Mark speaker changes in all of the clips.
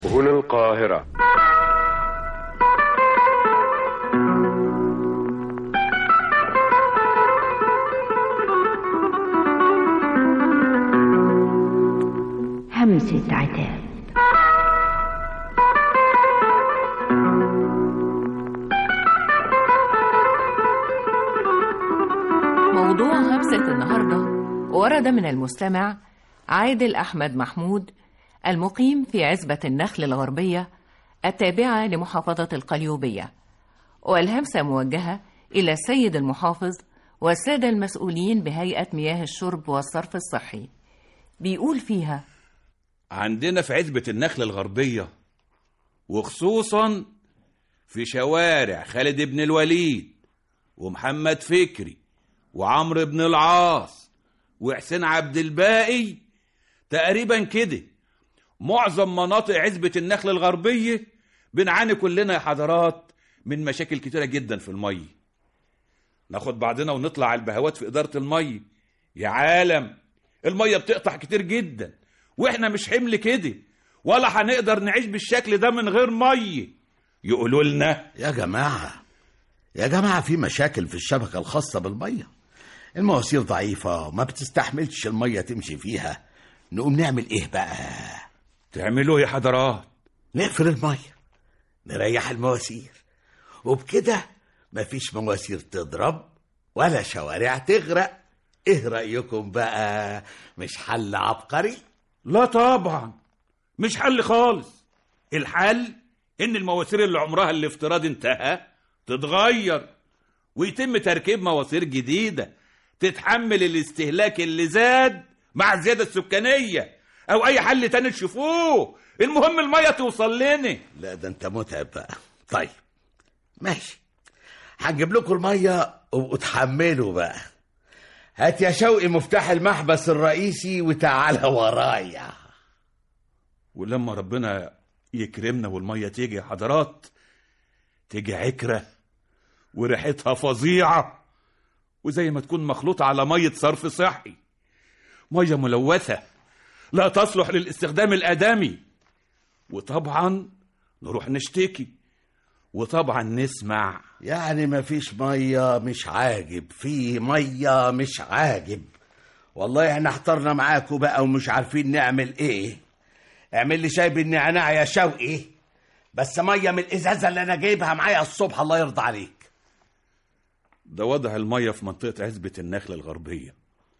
Speaker 1: هنا القاهرة
Speaker 2: همسة عتاب
Speaker 3: موضوع همسة النهاردة ورد من المستمع عادل أحمد محمود المقيم في عزبة النخل الغربية التابعة لمحافظة القليوبية والهمسة موجهة إلى السيد المحافظ والسادة المسؤولين بهيئة مياه الشرب والصرف الصحي بيقول فيها
Speaker 4: عندنا في عزبة النخل الغربية وخصوصا في شوارع خالد بن الوليد ومحمد فكري وعمرو بن العاص وحسين عبد الباقي تقريبا كده معظم مناطق عزبة النخل الغربية بنعاني كلنا يا حضرات من مشاكل كتيرة جدا في المية ناخد بعضنا ونطلع على البهوات في إدارة المية يا عالم المية بتقطع كتير جدا واحنا مش حمل كده ولا هنقدر نعيش بالشكل ده من غير مية يقولوا لنا
Speaker 5: يا جماعة يا جماعة في مشاكل في الشبكة الخاصة بالمية المواسير ضعيفة وما بتستحملش المية تمشي فيها نقوم نعمل ايه بقى
Speaker 4: تعملوا يا حضرات
Speaker 5: نقفل المية نريح المواسير وبكده مفيش مواسير تضرب ولا شوارع تغرق ايه رأيكم بقى مش حل عبقري
Speaker 4: لا طبعا مش حل خالص الحل ان المواسير اللي عمرها الافتراضي انتهى تتغير ويتم تركيب مواسير جديدة تتحمل الاستهلاك اللي زاد مع الزيادة السكانية او اي حل تاني تشوفوه المهم المية توصل لنا
Speaker 5: لا ده انت متعب بقى طيب ماشي هنجيب لكم المية وابقوا تحملوا بقى هات يا شوقي مفتاح المحبس الرئيسي وتعالى ورايا
Speaker 4: ولما ربنا يكرمنا والمية تيجي يا حضرات تيجي عكرة وريحتها فظيعة وزي ما تكون مخلوطة على مية صرف صحي مية ملوثة لا تصلح للاستخدام الآدمي وطبعا نروح نشتكي وطبعا نسمع
Speaker 5: يعني مفيش مية مش عاجب في مية مش عاجب والله احنا احترنا معاكم بقى ومش عارفين نعمل ايه اعمل لي شاي بالنعناع يا شوقي بس مية من الازازة اللي انا جايبها معايا الصبح الله يرضى عليك
Speaker 4: ده وضع المية في منطقة عزبة النخل الغربية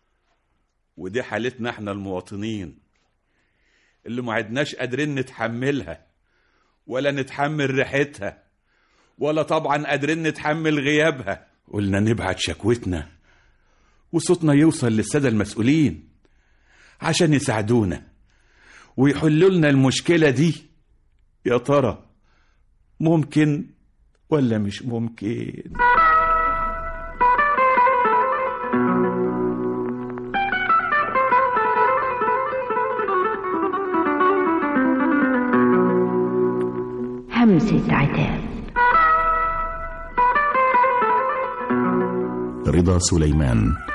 Speaker 4: ودي حالتنا احنا المواطنين اللي ما عدناش قادرين نتحملها ولا نتحمل ريحتها ولا طبعا قادرين نتحمل غيابها قلنا نبعت شكوتنا وصوتنا يوصل للسادة المسؤولين عشان يساعدونا ويحلوا لنا المشكلة دي يا ترى ممكن ولا مش ممكن
Speaker 2: همسة عتاب
Speaker 6: رضا سليمان